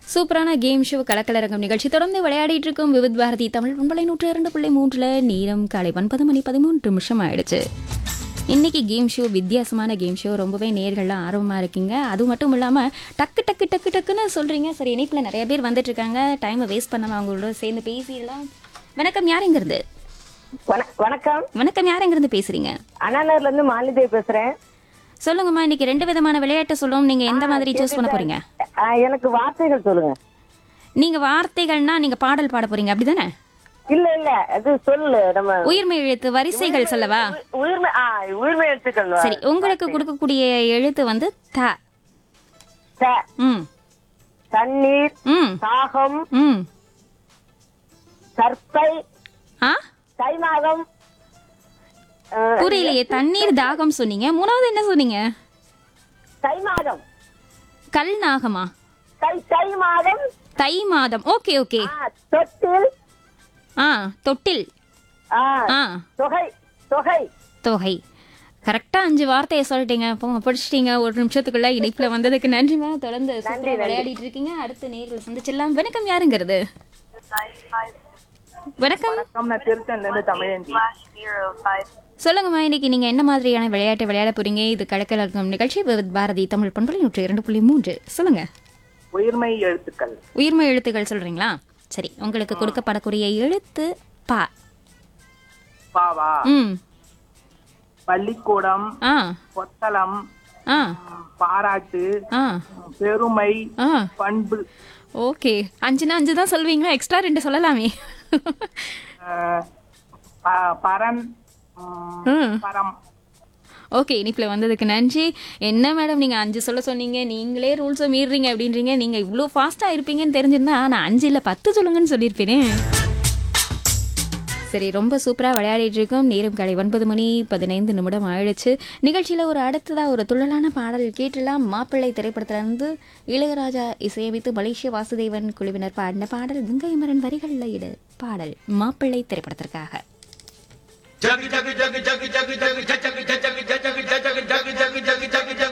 சூப்பரான game show கலக்கலரங்கம் நிகழ்ச்சி தொடர்ந்து விளையாடிட்டு இருக்கும் விவித் பாரதி தமிழ் ஒன்பலை நூற்று இரண்டு புள்ளி மூன்றுல நேரம் காலை ஒன்பது மணி பதிமூன்று நிமிஷம் ஆயிடுச்சு இன்னைக்கு கேம் ஷோ வித்தியாசமான கேம் ஷோ ரொம்பவே நேர்கள்லாம் ஆர்வமாக இருக்கீங்க அது மட்டும் இல்லாமல் டக்கு டக்கு டக்கு டக்குன்னு சொல்கிறீங்க சரி இணைப்பில் நிறைய பேர் வந்துட்டு இருக்காங்க டைமை வேஸ்ட் பண்ணாமல் அவங்களோட சேர்ந்து பேசிடலாம் வணக்கம் யாருங்கிறது வண- வணக்கம் வணக்கம் யாருங்கிறது பேசுறீங்க அண்ணாநகர்ல இருந்து மாலிதேவி பேசுறேன் சொல்லுங்கம்மா இன்னைக்கு ரெண்டு விதமான விளையாட்டு சொல்லுவோம் நீங்க எந்த மாதிரி சூஸ் பண்ண போறீங்க ஆ, எனக்கு வார்த்தைகள் சொல்லுங்க நீங்க வார்த்தைகள்னா நீங்க பாடல் பாட போறீங்க அப்படிதானே இல்ல இல்ல அது சொல்லு நம்ம உயிர்மை எழுத்து வரிசைகள் சொல்லவா உயிர்மை ஆ உயிர்மை எடுத்துக்கள் சரி உங்களுக்கு கொடுக்கக்கூடிய எழுத்து வந்து த த- ம் தண்ணீர் ம் தாகம் ம் சர்ப்பை ஆ தைமாகம் ஆ, புரியலையே தண்ணீர் தாகம் சொன்னீங்க மூணாவது என்ன சொன்னீங்க தைமாகம் கல் நாகமா தை தை மாதம் தை மாதம் ஓகே ஓகே ஆ, தொட்டில் ஆ தொட்டில் ஆ, ஆ தொகை தொகை தொகை கரெக்டா அஞ்சு வார்த்தையை சொல்லிட்டீங்க போங்க படிச்சிட்டீங்க ஒரு நிமிஷத்துக்குள்ள இணைப்புல வந்ததுக்கு நன்றிமா தொடர்ந்து சூப்பரா விளையாடிட்டு இருக்கீங்க அடுத்த நேர்கள் சந்திச்சிடலாம் வணக்கம் யாருங்கிறது வணக்கம் வணக்கம் நான் திருத்தன்ல இருந்து தமிழந்தி சொல்லுங்கம்மா இன்னைக்கு நீங்க என்ன மாதிரியான விளையாட்டு விளையாட போறீங்க இது கலக்கலக்கம் நிகழ்ச்சி வித் பாரதி தமிழ் பண்புல நூற்றி இரண்டு புள்ளி மூன்று சொல்லுங்க உயிர்மை எழுத்துக்கள் உயிர்மை எழுத்துக்கள் சொல்றீங்களா சரி உங்களுக்கு கொடுக்கப்படக்கூடிய எழுத்து பா பாவா ம் பள்ளிக்கூடம் ஆ பொத்தளம் ஆ பாராட்டு ஆ பெருமை ஆ பண்பு ஓகே அஞ்சுனா அஞ்சு தான் சொல்வீங்களா எக்ஸ்ட்ரா ரெண்டு சொல்லலாமே அஹ், ப- பரன் உம், ம் பரம் ஓகே இனிப்பில் வந்ததுக்கு நன்றி என்ன மேடம் நீங்கள் அஞ்சு சொல்ல சொன்னீங்க நீங்களே ரூல்ஸை மீறுறீங்க அப்படின்றீங்க நீங்கள் இவ்வளோ ஃபாஸ்ட்டாக இருப்பீங்கன்னு தெரிஞ்சிருந்தா நான் அஞ்சு இல்லை பத்து சொல்லுங்கன்னு சொல்லியிருப்பேனே சரி ரொம்ப சூப்பராக விளையாடிட்டு இருக்கோம் நேரம் காலை ஒன்பது மணி பதினைந்து நிமிடம் ஆயிடுச்சு நிகழ்ச்சியில் ஒரு அடுத்ததாக ஒரு துள்ளலான பாடல் கேட்டலாம் மாப்பிள்ளை திரைப்படத்திலிருந்து இளையராஜா இசையமைத்து மலேசிய வாசுதேவன் குழுவினர் பாடின பாடல் கங்கை மரன் வரிகளில் இடு பாடல் மாப்பிள்ளை திரைப்படத்திற்காக jug jug jug jug jug jug jug jug jug jug jug jug jug jug jug jug jug jug